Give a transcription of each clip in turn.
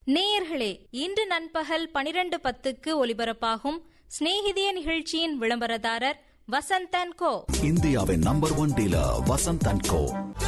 நேயர்களே இன்று நண்பகல் பனிரெண்டு பத்துக்கு ஒலிபரப்பாகும் சிநேகிதிய நிகழ்ச்சியின் விளம்பரதாரர் வசந்தன் கோ இந்தியாவின் number one dealer Vasanth and co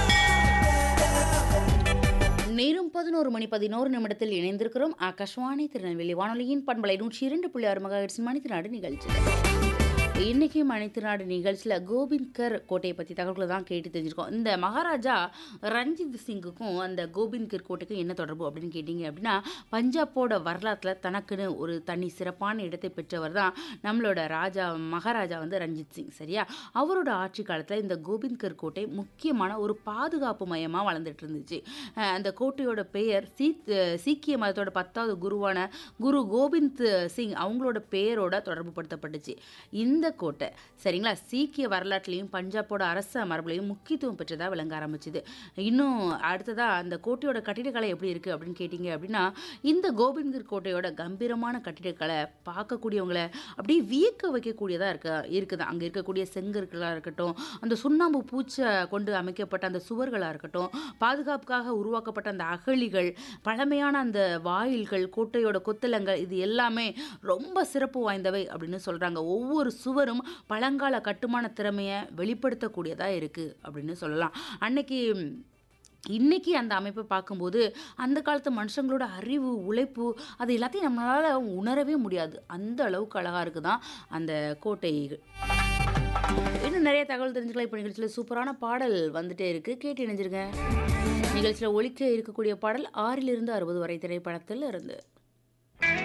நேரும் பதினோரு மணி பதினோரு நிமிடத்தில் இணைந்திருக்கிறோம் ஆகாஷ்வாணி திருநெல்வேலி வானொலியின் பண்பலை நூற்றி இரண்டு புள்ளி ஆறு மகாஹெட்ஸ் மணித்தினாடு நிகழ்ச்சி இன்னைக்கு மணித்தினாடு நிகழ்ச்சியில் கோபிந்த்கர் கோட்டையை பற்றி தகவல்களை தான் கேட்டு தெரிஞ்சிருக்கோம் இந்த மகாராஜா ரஞ்சித் சிங்குக்கும் அந்த கோபிந்த்கர் கோட்டைக்கும் என்ன தொடர்பு அப்படின்னு கேட்டிங்க அப்படின்னா பஞ்சாபோட வரலாற்றில் தனக்குன்னு ஒரு தனி சிறப்பான இடத்தை பெற்றவர் தான் நம்மளோட ராஜா மகாராஜா வந்து ரஞ்சித் சிங் சரியா அவரோட ஆட்சி காலத்தில் இந்த கோபிந்த்கர் கோட்டை முக்கியமான ஒரு பாதுகாப்பு மையமாக வளர்ந்துட்டு இருந்துச்சு அஹ் அந்த கோட்டையோட பெயர் சீத் சீக்கிய மதத்தோட பத்தாவது குருவான குரு கோபிந்த் சிங் அவங்களோட பெயரோட தொடர்பு படுத்தப்பட்டுச்சு இந்த கோட்டை சரிங்களா சீக்கிய வரலாற்றுலையும் பஞ்சாபோட அரச மரபுலையும் முக்கியத்துவம் பெற்றதாக விளங்க ஆரம்பிச்சுது இன்னும் அடுத்ததாக அந்த கோட்டையோட கட்டிடக்கலை எப்படி இருக்குது அப்படின்னு கேட்டிங்க அப்படின்னா இந்த கோபிந்த்கர் கோட்டையோட கம்பீரமான கட்டிடக்கலை பார்க்கக்கூடியவங்கள அப்படியே வியக்க வைக்கக்கூடியதாக இருக்க இருக்குது அங்கே இருக்கக்கூடிய செங்கற்களாக இருக்கட்டும் அந்த சுண்ணாம்பு பூச்சை கொண்டு அமைக்கப்பட்ட அந்த சுவர்களாக இருக்கட்டும் பாதுகாப்புக்காக உருவாக்கப்பட்ட அந்த அகழிகள் பழமையான அந்த வாயில்கள் கோட்டையோட கொத்தளங்கள் இது எல்லாமே ரொம்ப சிறப்பு வாய்ந்தவை அப்படின்னு சொல்கிறாங்க ஒவ்வொரு சுவரும் பழங்கால கட்டுமான திறமையை வெளிப்படுத்தக்கூடியதாக இருக்குது அப்படின்னு சொல்லலாம் அன்னைக்கு இன்னைக்கு அந்த அமைப்பை பார்க்கும்போது அந்த காலத்து மனுஷங்களோட அறிவு உழைப்பு அது எல்லாத்தையும் நம்மளால் உணரவே முடியாது அந்த அளவுக்கு அழகாக இருக்குதான் அந்த கோட்டைகள் இன்னும் நிறைய தகவல் தெரிஞ்சுக்கலாம் இப்போ நிகழ்ச்சியில் சூப்பரான பாடல் வந்துட்டே இருக்கு கேட்டு இணைஞ்சிருங்க நிகழ்ச்சியில் ஒலிக்க இருக்கக்கூடிய பாடல் ஆறிலிருந்து அறுபது வரை திரைப்படத்தில் இருந்து